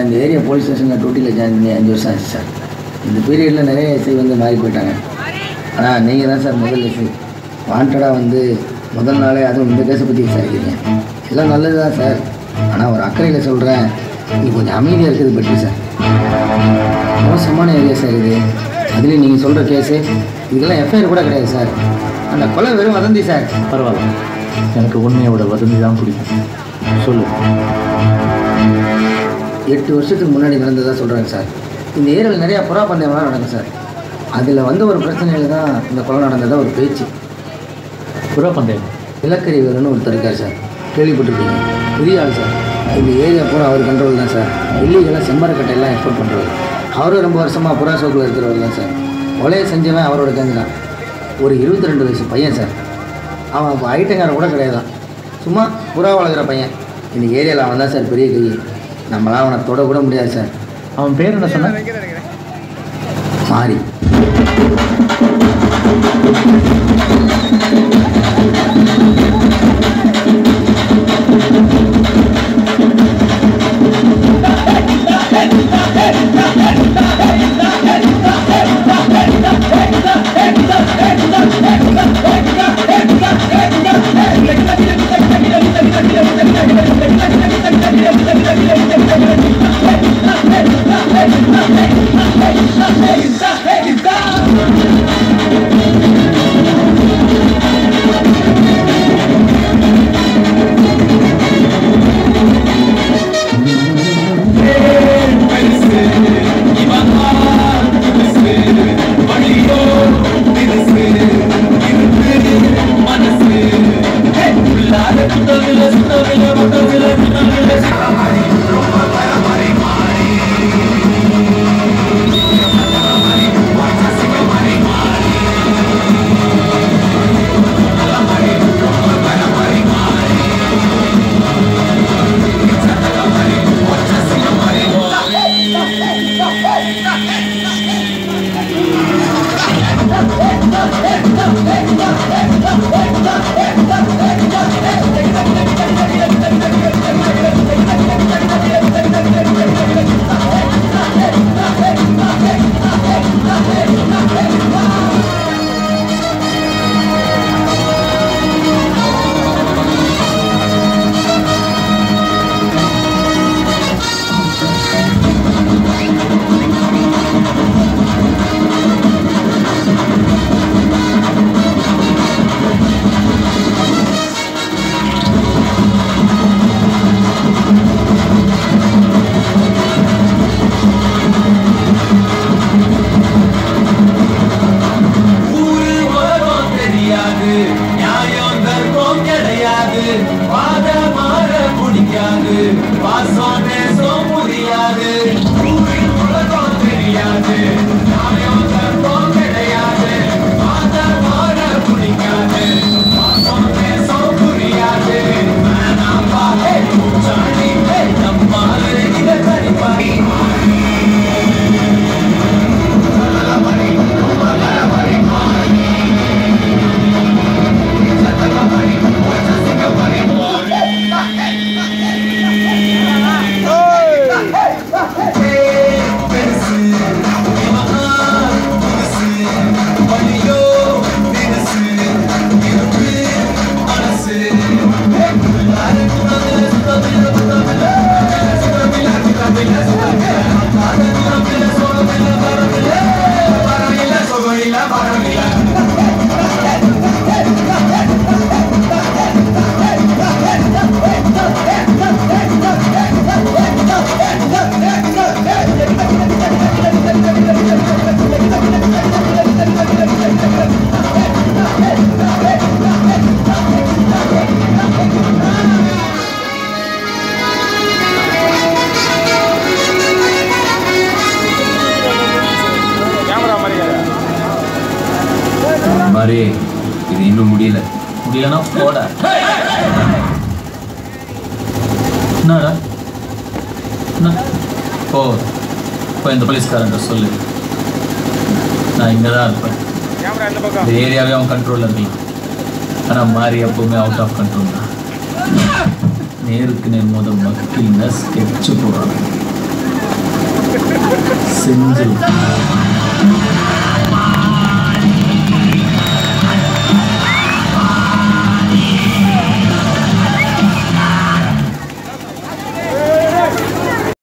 இந்த area police ஸ்டேஷனில் டூட்டியில் join பண்ணி அஞ்சு வருஷம் ஆச்சு சார் இந்த பீரியடில் நிறைய எஸ்ஐ வந்து மாறி போயிட்டாங்க ஆனால் நீங்கள் தான் சார் முதல் எஸ்ஐ வாண்டடாக வந்து முதல் நாளே அதுவும் இந்த கேஸை பற்றி விசாரிக்கிறீங்க எல்லாம் நல்லது தான் சார் ஆனால் ஒரு அக்கறையில் சொல்கிறேன் இது கொஞ்சம் அமைதியாக இருக்குது பற்றி சார் மோசமான ஏரியா சார் இது அதுலேயும் நீங்கள் சொல்கிற கேஸு இதுக்கெல்லாம் எஃப்ஐஆர் கூட கிடையாது சார் அந்த கொலை வெறும் வதந்தி சார் பரவாயில்ல எனக்கு உண்மையோட வதந்தி தான் பிடிக்கும் சொல்லு எட்டு வருஷத்துக்கு முன்னாடி நடந்ததாக சொல்கிறாங்க சார் இந்த ஏரியாவில் நிறையா புறா பந்தயம்லாம் நடக்கும் சார் அதில் வந்து ஒரு பிரச்சனையில் தான் இந்த கொலை நடந்ததாக ஒரு பேச்சு புறா பந்தயம் நிலக்கரி வேலுன்னு ஒருத்தர் இருக்கார் சார் கேள்விப்பட்டிருக்கீங்க பெரிய ஆள் சார் இந்த ஏரியா பூரா அவர் கண்ட்ரோல் தான் சார் இல்லீகலாக செம்மரக்கட்டையெல்லாம் எக்ஸ்போர்ட் பண்ணுறது அவரும் ரொம்ப வருஷமாக புறா சோக்கில் இருக்கிறவர் தான் சார் கொலையை செஞ்சவன் அவரோட கேங்கு தான் ஒரு இருபத்தி ரெண்டு வயசு பையன் சார் அவன் இப்போ ஐட்டங்காரன் கூட கிடையாதான் சும்மா புறா வளர்க்குற பையன் இந்த ஏரியாவில் அவன் தான் சார் பெரிய கை நம்மளாம் அவனை தொட கூட முடியாது சார் அவன் பேர் என்ன சொன்ன மாறி ஊரு உலகம் தெரியாது நியாயம் தர்மம் கிடையாது வாத மாற பிடிக்காது பாசம் நேசம் புரியாது ஊரு உலகம் தெரியாது நியாயம் தர்மம் கிடையாது வாத மாற பிடிக்காது பாசம் நேசம் புரியாது வேணாம் பாலே பூச்சாண்டி நம்மாலே இதை கடிப்பாடி மாதிரி இது இன்னும் முடியல முடியலன்னா போட என்னடா என்ன போ போய் இந்த போலீஸ்காரன்ட்ட சொல்லு நான் இங்கே தான் இருப்பேன் இந்த ஏரியாவே அவன் கண்ட்ரோலில் இருக்கலாம் ஆனால் மாறி எப்பவுமே அவுட் ஆஃப் கண்ட்ரோல் தான் நேருக்கு நேர் மோத மக்கில்னஸ் ஸ்கெட்சு போடுறாங்க செஞ்சிருவேன்